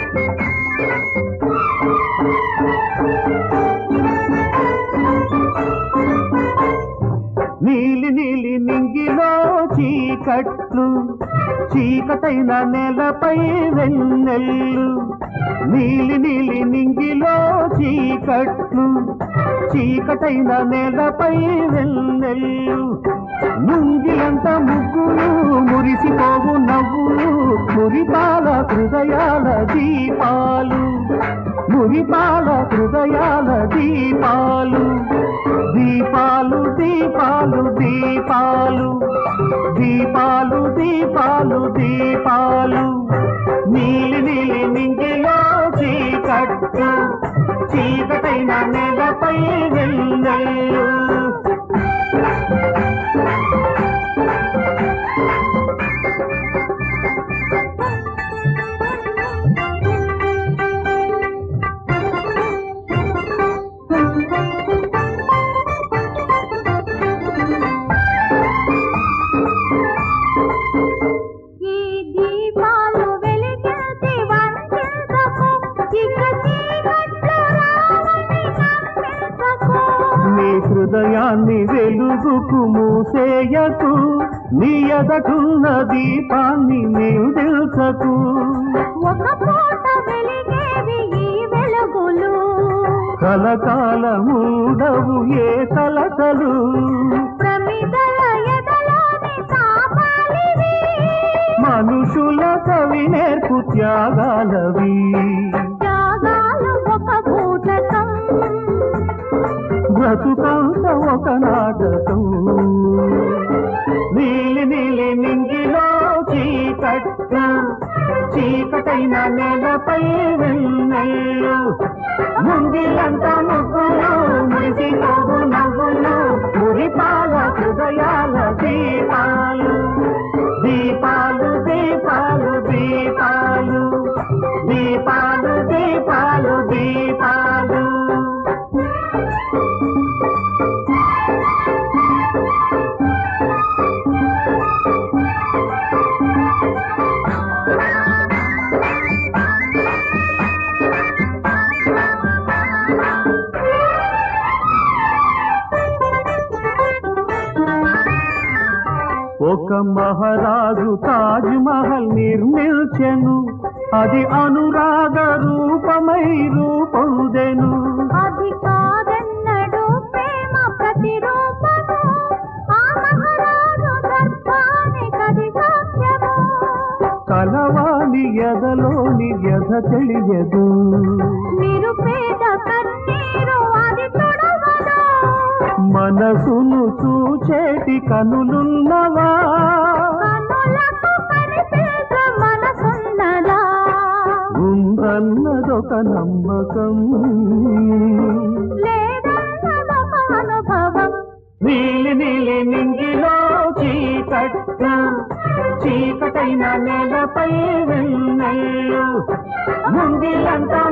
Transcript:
నీలి నీలి నింగిలో చీకట్లు చీకటైన నేలపై వెన్నెల్లు నీలి నీలి నింగిలో చీకట్లు చీకటైన నేలపై వెన్నెల్లు నుంగిలంత ముగ్గులు మురిసిపోవు నవ్వులు మురిపాల హృదయాల దీపాలు మురిపాల హృదయాల దీపాలు దీపాలు దీపాలు దీపాలు దీపాలు దీపాలు దీపాలు నీలి నీలి నింగిలో చీకట్టు చీకటైన నెలపై వెళ్ళలు ఈ దీపాలు వెలిగించి వంచించకు ఇక చీకట్లు రావని నమ్మించకు నీ హృదయాన్ని వెలుగుకు మూసేయకు నీ ఎదటున్న దీపాన్ని నిల్చకు ఒక పూట వెలిగేవి ఈ వెలుగులు కలకాలముండవు ఏ కలకలు ప్రమిదల ఎదలోని తాపాలివి మనుషుల కవి నేర్పు త్యాగాలవి త్యాగాలు ఒక పూటకం బ్రతుకంత ఒక నాటకం నీలి నీలి నింగిలో చీకట్ట చీకటైన నేలపై వెన్నెల్లు ముంగిలంతా ముగ్గులు మురిసిపోవు నవ్వులు మురిపాల హృదయాల దీపాలు దీపాలు దీపాలు దీపాలు దీపాలు దీపాలు దీపాలు ఒక మహారాజు తాజ్ మహల్ నిర్మించెను అది అనురాగ రూపమై రూపొందెను అది కాదన్నడు ప్రేమ ప్రతిరూపము ఆ మహారాజు దర్పానికది సాక్ష్యము కలవాణి ఎదలోని వ్యధ తెలియదు నిరుపేద కన్నీరు అది తొడవదు మనసును చూచేటి కనులున్నవా కనులకు కనిపించ మనసున్నదా ఉందన్నదొక నమ్మకం లేదన్నదొక అనుభవం నీలి నీలి నింగిలో చీకట్ట చీకటైన నేలపై వెన్నెల్లు ముంగిలంతా